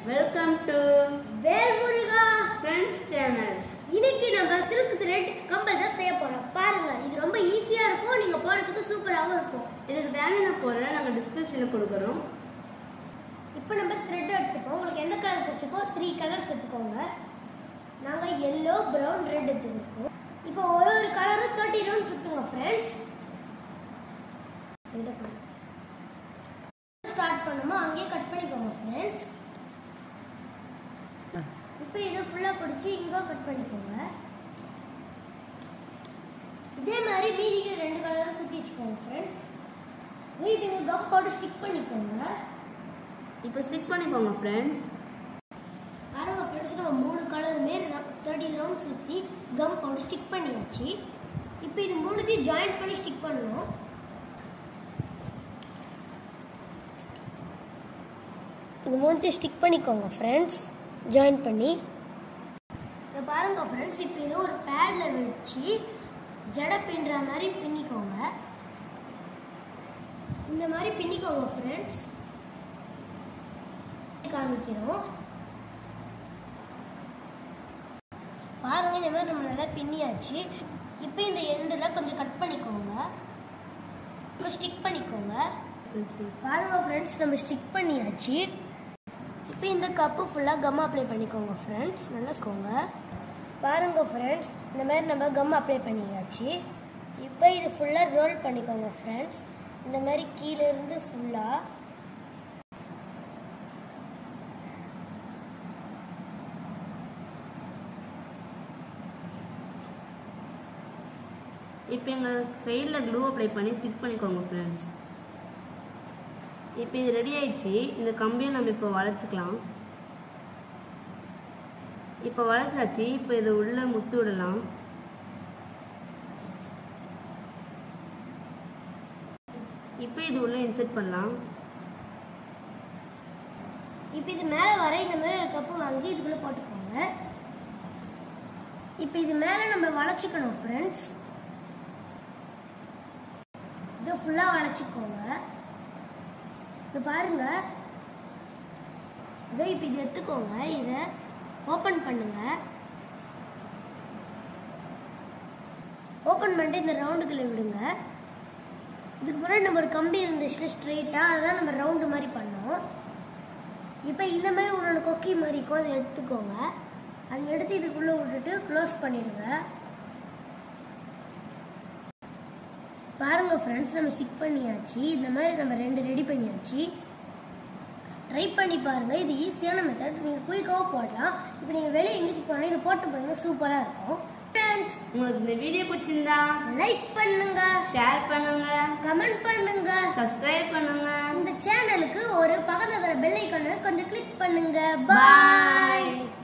Welcome to Velmuruga friends channel இன்னைக்கு நம்ம silk thread compel தான் செய்ய போறோம் பாருங்க இது ரொம்ப ஈஸியா இருக்கும் நீங்க போடுறதுக்கு சூப்பராகவும் இருக்கும் இதுக்கு தேவையான பொருளை நாங்கள் டிஸ்கிரிப்ஷனில் கொடுக்குறோம் இப்போ நம்ம த்ரெட் எடுத்துப்போம் உங்களுக்கு எந்த கலர் பிடிச்சிக்கோ த்ரீ கலர்ஸ் எடுத்துக்கோங்க நாங்க எல்லோ பிரவுன் ரெட் எடுத்துருக்கோம் இப்போ ஒரு ஒரு கலரும் தேர்ட்டி ரவுண்ட் சுத்துங்க ஃப்ரெண்ட்ஸ் ஸ்டார்ட் பண்ணுமோ அங்கேயே கட் பண்ணிக்கோங்க ஃப்ரெண்ட்ஸ் இப்போ இதை ஃபுல்லாக பிடிச்சி இங்கே கட் பண்ணிக்கோங்க இதே மாதிரி மீதிக்கு ரெண்டு கலரும் சுற்றி வச்சுக்கோங்க ஃப்ரெண்ட்ஸ் இது இங்கே கம் போட்டு ஸ்டிக் பண்ணிக்கோங்க இப்போ ஸ்டிக் பண்ணிக்கோங்க ஃப்ரெண்ட்ஸ் பாருங்க ஃப்ரெண்ட்ஸ் நம்ம மூணு கலருமே தேர்ட்டி ரவுண்ட் சுற்றி கம் போட்டு ஸ்டிக் பண்ணியாச்சு இப்போ இது மூணுத்தையும் ஜாயின் பண்ணி ஸ்டிக் பண்ணணும் இது மூணுத்தையும் ஸ்டிக் பண்ணிக்கோங்க ஃப்ரெண்ட்ஸ் ஜாயின் பண்ணி இதை பாருங்க ஃப்ரெண்ட்ஸ் இப்போ இது ஒரு பேடில் வச்சு ஜடை பின்னுற மாதிரி பின்னிக்கோங்க இந்த மாதிரி பின்னிக்கோங்க ஃப்ரெண்ட்ஸ் காமிக்கிறோம் பாருங்க இந்த மாதிரி நம்ம நல்லா பின்னியாச்சு இப்போ இந்த எண்டில் கொஞ்சம் கட் பண்ணிக்கோங்க இப்போ ஸ்டிக் பண்ணிக்கோங்க பாருங்க ஃப்ரெண்ட்ஸ் நம்ம ஸ்டிக் பண்ணியாச்சு இப்போ இந்த கப்பு ஃபுல்லாக கம் அப்ளை பண்ணிக்கோங்க ஃப்ரெண்ட்ஸ் நல்லா ஸ்கோங்க பாருங்க ஃப்ரெண்ட்ஸ் இந்த மாதிரி நம்ம கம் அப்ளை பண்ணியாச்சு இப்போ இது ஃபுல்லாக ரோல் பண்ணிக்கோங்க ஃப்ரெண்ட்ஸ் இந்த மாதிரி கீழே இருந்து ஃபுல்லாக இப்போ எங்கள் சைடில் க்ளூ அப்ளை பண்ணி ஸ்டிக் பண்ணிக்கோங்க ஃப்ரெண்ட்ஸ் இப்போ இது ரெடி ஆயிடுச்சு இந்த கம்பியை நம்ம இப்போ வளைச்சிக்கலாம் இப்போ வளைச்சாச்சு இப்போ இதை உள்ளே முத்து விடலாம் இப்போ இது உள்ளே இன்செர்ட் பண்ணலாம் இப்போ இது மேலே வர இந்த மாதிரி ஒரு கப்பு வாங்கி இதுக்குள்ளே போட்டுக்கோங்க இப்போ இது மேலே நம்ம வளைச்சிக்கணும் ஃப்ரெண்ட்ஸ் இதை ஃபுல்லாக வளைச்சிக்கோங்க இது பாருங்க இதை இப்போ இது எடுத்துக்கோங்க இதை ஓப்பன் பண்ணுங்க ஓப்பன் பண்ணிட்டு இந்த ரவுண்டுக்குள்ளே விடுங்க இதுக்கு முன்னாடி நம்ம ஒரு கம்பி இருந்துச்சுல ஸ்ட்ரெயிட்டாக அதான் நம்ம ரவுண்டு மாதிரி பண்ணோம் இப்போ இந்த மாதிரி உன்னோட கொக்கி மாதிரி இருக்கும் அதை எடுத்துக்கோங்க அதை எடுத்து இதுக்குள்ளே விட்டுட்டு க்ளோஸ் பண்ணிடுங்க பாருங்க ஃப்ரெண்ட்ஸ் நம்ம ஸ்டிக் பண்ணியாச்சு இந்த மாதிரி நம்ம ரெண்டு ரெடி பண்ணியாச்சு ட்ரை பண்ணி பாருங்க இது ஈஸியான மெத்தட் நீங்கள் குயிக்காகவும் போடலாம் இப்போ நீங்கள் வெளியே எங்கேயாச்சும் போனால் இது போட்டு பாருங்க சூப்பராக இருக்கும் ஃப்ரெண்ட்ஸ் உங்களுக்கு இந்த வீடியோ பிடிச்சிருந்தா லைக் பண்ணுங்க ஷேர் பண்ணுங்க கமெண்ட் பண்ணுங்க சப்ஸ்கிரைப் பண்ணுங்க இந்த சேனலுக்கு ஒரு பக்கத்துல இருக்கிற பெல் ஐக்கானை கொஞ்சம் கிளிக் பண்ணுங்க Bye. பாய்